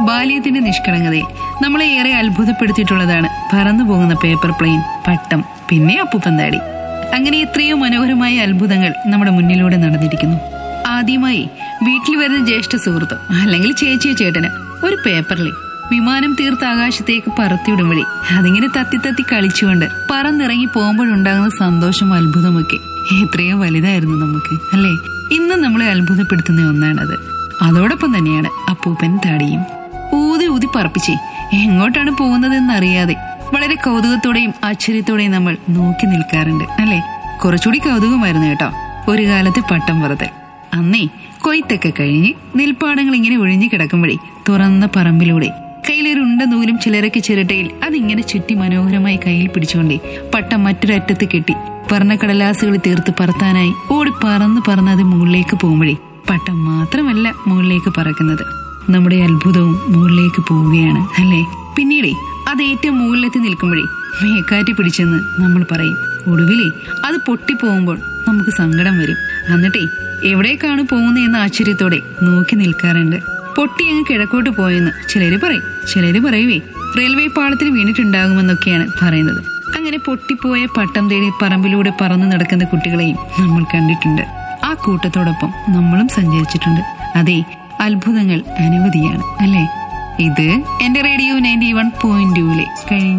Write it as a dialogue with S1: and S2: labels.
S1: ബാല്യത്തിന്റെ നിഷ്കളങ്കതയിൽ നമ്മളെ ഏറെ അത്ഭുതപ്പെടുത്തിയിട്ടുള്ളതാണ് പറന്നു പോകുന്ന പേപ്പർ പ്ലെയിൻ പട്ടം പിന്നെ അപ്പുപ്പന്താടി അങ്ങനെ എത്രയോ മനോഹരമായ അത്ഭുതങ്ങൾ നമ്മുടെ മുന്നിലൂടെ നടന്നിരിക്കുന്നു ആദ്യമായി വീട്ടിൽ വരുന്ന ജ്യേഷ്ഠ സുഹൃത്തോ അല്ലെങ്കിൽ ചേച്ചിയോ ചേട്ടന് ഒരു പേപ്പറിൽ വിമാനം തീർത്ത് ആകാശത്തേക്ക് പറത്തിവിടുമ്പോഴേ അതിങ്ങനെ തത്തി തത്തി കളിച്ചുകൊണ്ട് പറന്നിറങ്ങി പോകുമ്പോഴുണ്ടാകുന്ന സന്തോഷം അത്ഭുതമൊക്കെ എത്രയോ വലുതായിരുന്നു നമുക്ക് അല്ലേ ഇന്ന് നമ്മളെ അത്ഭുതപ്പെടുത്തുന്ന ഒന്നാണത് അതോടൊപ്പം തന്നെയാണ് അപ്പൂപ്പൻ താടിയും ഊതി ഊതി പറപ്പിച്ചേ എങ്ങോട്ടാണ് പോകുന്നതെന്ന് അറിയാതെ വളരെ കൗതുകത്തോടെയും ആശ്ചര്യത്തോടെയും നമ്മൾ നോക്കി നിൽക്കാറുണ്ട് അല്ലെ കുറച്ചുകൂടി കൗതുകമായിരുന്നു കേട്ടോ ഒരു കാലത്ത് പട്ടം പറത്തൽ അന്നേ കൊയ്ത്തൊക്കെ കഴിഞ്ഞ് നെൽപ്പാടങ്ങൾ ഇങ്ങനെ ഒഴിഞ്ഞു കിടക്കുമ്പോഴേ തുറന്ന പറമ്പിലൂടെ കയ്യിലൊരുണ്ട നൂലും ചിലരക്ക് ചിരട്ടയിൽ അതിങ്ങനെ ചുറ്റി മനോഹരമായി കയ്യിൽ പിടിച്ചുകൊണ്ടേ പട്ടം മറ്റൊരറ്റത്ത് കെട്ടി പറന്ന കടലാസുകൾ തീർത്ത് പറത്താനായി ഓടി പറന്ന് പറന്ന് അത് മുകളിലേക്ക് പോകുമ്പോഴേ പട്ടം മാത്രമല്ല മുകളിലേക്ക് പറക്കുന്നത് നമ്മുടെ അത്ഭുതവും മുകളിലേക്ക് പോവുകയാണ് അല്ലേ പിന്നീടേ അത് ഏറ്റവും മുകളിലെത്തി നിൽക്കുമ്പോഴേ മേക്കാറ്റ് പിടിച്ചെന്ന് നമ്മൾ പറയും ഒടുവിലേ അത് പൊട്ടിപ്പോകുമ്പോൾ നമുക്ക് സങ്കടം വരും എന്നിട്ടേ എവിടേക്കാണ് പോകുന്നതെന്ന് ആശ്ചര്യത്തോടെ നോക്കി നിൽക്കാറുണ്ട് പൊട്ടി അങ്ങ് കിഴക്കോട്ട് പോയെന്ന് ചിലര് പറയും ചിലര് പറയുവേ റെയിൽവേ പാളത്തിൽ വീണിട്ടുണ്ടാകുമെന്നൊക്കെയാണ് പറയുന്നത് അങ്ങനെ പൊട്ടിപ്പോയ പട്ടം തേടി പറമ്പിലൂടെ പറന്നു നടക്കുന്ന കുട്ടികളെയും നമ്മൾ കണ്ടിട്ടുണ്ട് ആ കൂട്ടത്തോടൊപ്പം നമ്മളും സഞ്ചരിച്ചിട്ടുണ്ട് അതെ അത്ഭുതങ്ങൾ അനവധിയാണ് അല്ലേ ഇത് എന്റെ റേഡിയോ നയൻറ്റി വൺ പോയിന്റ് ടൂലെ കഴിഞ്ഞ